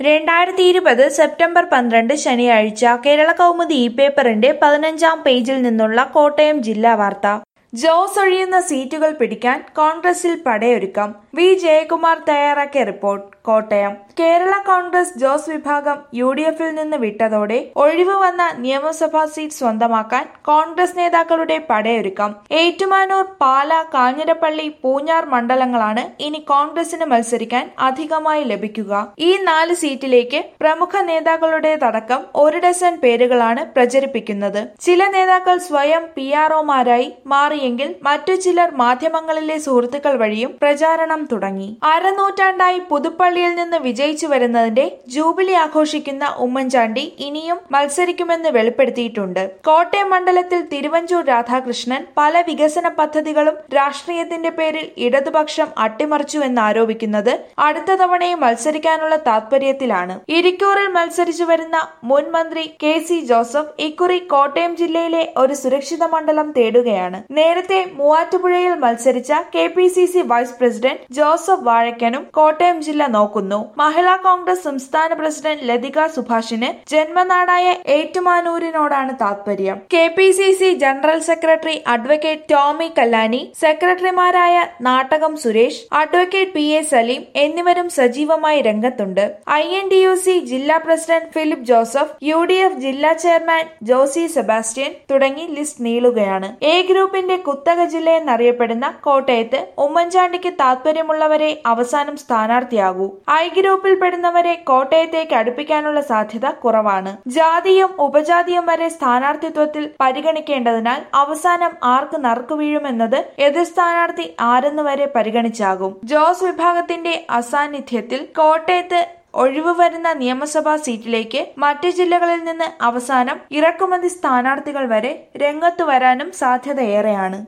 രണ്ടായിരത്തി ഇരുപത് സെപ്റ്റംബർ പന്ത്രണ്ട് ശനിയാഴ്ച കേരള കൗമുദി ഇ പേപ്പറിന്റെ പതിനഞ്ചാം പേജിൽ നിന്നുള്ള കോട്ടയം ജില്ലാ വാർത്ത ജോസ് ഒഴിയുന്ന സീറ്റുകൾ പിടിക്കാൻ കോൺഗ്രസിൽ പടയൊരുക്കം വി ജയകുമാർ തയ്യാറാക്കിയ റിപ്പോർട്ട് കോട്ടയം കേരള കോൺഗ്രസ് ജോസ് വിഭാഗം യു ഡി എഫിൽ നിന്ന് വിട്ടതോടെ ഒഴിവ് വന്ന നിയമസഭാ സീറ്റ് സ്വന്തമാക്കാൻ കോൺഗ്രസ് നേതാക്കളുടെ പടയൊരുക്കം ഏറ്റുമാനൂർ പാല കാഞ്ഞിരപ്പള്ളി പൂഞ്ഞാർ മണ്ഡലങ്ങളാണ് ഇനി കോൺഗ്രസിന് മത്സരിക്കാൻ അധികമായി ലഭിക്കുക ഈ നാല് സീറ്റിലേക്ക് പ്രമുഖ നേതാക്കളുടേതടക്കം ഒരു ഡസൻ പേരുകളാണ് പ്രചരിപ്പിക്കുന്നത് ചില നേതാക്കൾ സ്വയം പി ആർഒമാരായി മാറിയെങ്കിൽ മറ്റു ചിലർ മാധ്യമങ്ങളിലെ സുഹൃത്തുക്കൾ വഴിയും പ്രചാരണം തുടങ്ങി അരനൂറ്റാണ്ടായി പുതുപ്പള്ളിയിൽ നിന്ന് വിജയിച്ചു വരുന്നതിന്റെ ജൂബിലി ആഘോഷിക്കുന്ന ഉമ്മൻചാണ്ടി ഇനിയും മത്സരിക്കുമെന്ന് വെളിപ്പെടുത്തിയിട്ടുണ്ട് കോട്ടയം മണ്ഡലത്തിൽ തിരുവഞ്ചൂർ രാധാകൃഷ്ണൻ പല വികസന പദ്ധതികളും രാഷ്ട്രീയത്തിന്റെ പേരിൽ ഇടതുപക്ഷം അട്ടിമറിച്ചുവെന്ന് ആരോപിക്കുന്നത് അടുത്ത തവണയും മത്സരിക്കാനുള്ള താത്പര്യത്തിലാണ് ഇരിക്കൂറിൽ മത്സരിച്ചു വരുന്ന മുൻ മന്ത്രി കെ സി ജോസഫ് ഇക്കുറി കോട്ടയം ജില്ലയിലെ ഒരു സുരക്ഷിത മണ്ഡലം തേടുകയാണ് നേരത്തെ മൂവാറ്റുപുഴയിൽ മത്സരിച്ച K P C C vice president Joseph വാഴക്കനും കോട്ടയം ജില്ല നോക്കുന്നു മഹിളാ കോൺഗ്രസ് സംസ്ഥാന പ്രസിഡന്റ് ലതിക സുഭാഷിന് ജന്മനാടായ ഏറ്റുമാനൂരിനോടാണ് താത്പര്യം K P C C general secretary advocate Tomy Kallani സെക്രട്ടറിമാരായ Nattakam Suresh advocate P A Saleem എന്നിവരും സജീവമായി രംഗത്തുണ്ട് I N T U C ജില്ലാ president Philip Joseph U D F ജില്ലാ ചെയർമാൻ ജോസി സെബാസ്റ്റ്യൻ തുടങ്ങി ലിസ്റ്റ് നീളുകയാണ് എ ഗ്രൂപ്പിന്റെ കുത്തക ജില്ലയെന്നറിയപ്പെടുന്ന കോട്ടയത്ത് ഉമ്മൻചാണ്ടിക്ക് താത്പര്യമുള്ളവരെ അവസാനം സ്ഥാനാർത്ഥിയാകൂ ഐ ഗ്രൂപ്പിൽ പെടുന്നവരെ കോട്ടയത്തേക്ക് അടുപ്പിക്കാനുള്ള സാധ്യത കുറവാണ് ജാതിയും ഉപജാതിയും വരെ സ്ഥാനാർത്ഥിത്വത്തിൽ പരിഗണിക്കേണ്ടതിനാൽ അവസാനം ആർക്ക് നറുക്കു വീഴുമെന്നത് എതിർ സ്ഥാനാർത്ഥി ആരെന്ന് വരെ പരിഗണിച്ചാകും ജോസ് വിഭാഗത്തിന്റെ അസാന്നിധ്യത്തിൽ കോട്ടയത്ത് ഒഴിവ് വരുന്ന നിയമസഭാ സീറ്റിലേക്ക് മറ്റു ജില്ലകളിൽ നിന്ന് അവസാനം ഇറക്കുമതി സ്ഥാനാർത്ഥികൾ വരെ രംഗത്തു വരാനും സാധ്യതയേറെയാണ്